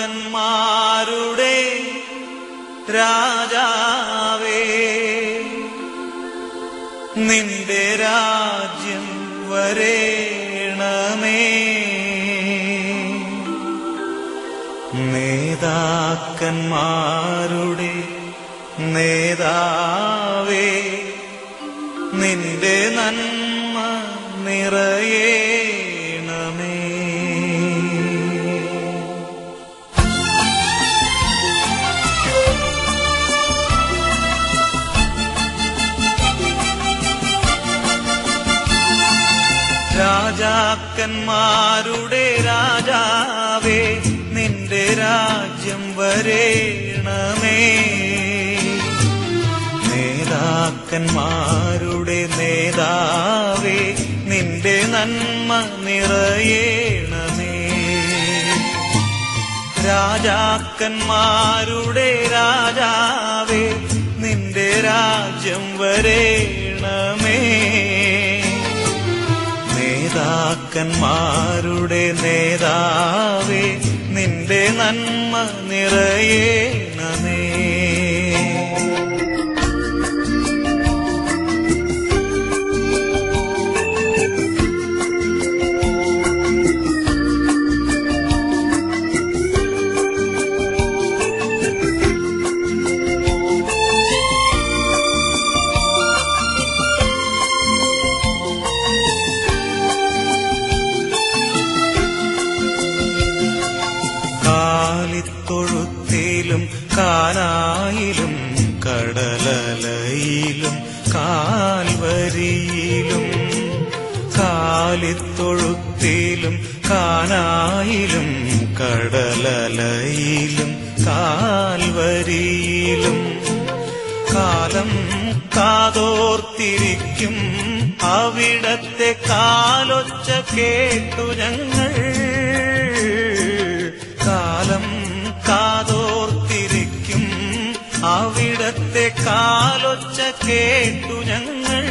രാജാക്കന്മാരുടെ രാജാവേ നിന്റെ രാജ്യം വരേണമേ നേതാക്കന്മാരുടെ നേതാവേ നിന്റെ നന്മ നിറയേണമേ രാജാക്കന്മാരുടെ രാജാവേ നിന്റെ രാജ്യം വരേണമേ നേതാക്കന്മാരുടെ നേതാവേ നിന്റെ നന്മ നിറയേണമേ രാജാക്കന്മാരുടെ രാജാവേ നിന്റെ രാജ്യം വരേണമേ നേതാക്കന്മാരുടെ നേതാവേ നിന്റെ നന്മ നിറയേണമേ കാലിത്തൊഴുത്തിലും കാനായിലും കടലലയിലും കാൽവരിയിലും കാലിത്തൊഴുത്തിലും കാനായിലും കടലലയിലും കാൽവരിയിലും കാലം കാതോർത്തിരിക്കും അവിടത്തെ കാലൊച്ച കേട്ടു ഞങ്ങൾ കാലം കാതോർത്തിരിക്കും അവിടത്തെ കാലൊച്ച കേട്ടു ഞങ്ങൾ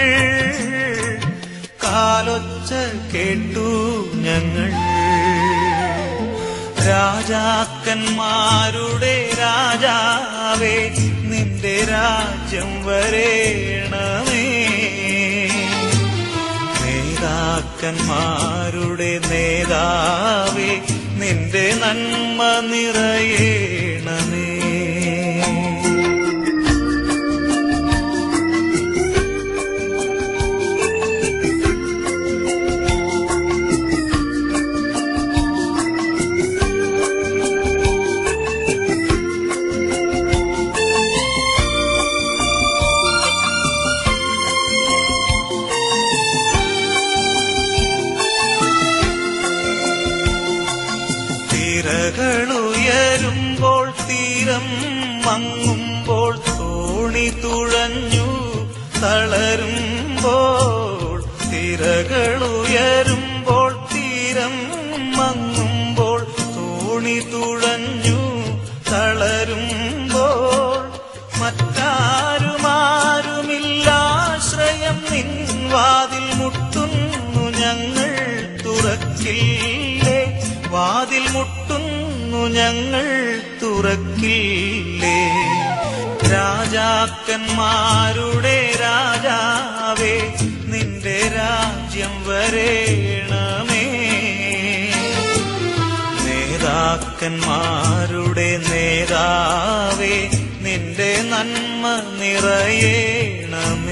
കാലൊച്ച കേട്ടു ഞങ്ങൾ രാജാക്കന്മാരുടെ രാജാവേ നിന്റെ രാജ്യം വരേണമേ നേതാക്കന്മാരുടെ നേതാവേ നിന്റെ നന്മ നിറയേണമേ തിരകളുയരുമ്പോൾ തീരം മങ്ങുമ്പോൾ തോണി തുഴഞ്ഞു തളരുമ്പോൾ തിരകളുയരുമ്പോൾ തീരം മങ്ങുമ്പോൾ തോണി തുഴഞ്ഞു തളരുമ്പോൾ മറ്റാരുമാരുമില്ലാശ്രയം നിൻ വാതിൽ മുട്ടുന്നു ഞങ്ങൾ തുറക്കില്ലേ വാതിൽ മുട്ടുന്നു ഞങ്ങൾ തുറക്കില്ലേ രാജാക്കന്മാരുടെ രാജാവേ നിന്റെ രാജ്യം വരേണമേ നേതാക്കന്മാരുടെ നേതാവേ നിന്റെ നന്മ നിറയേണമേ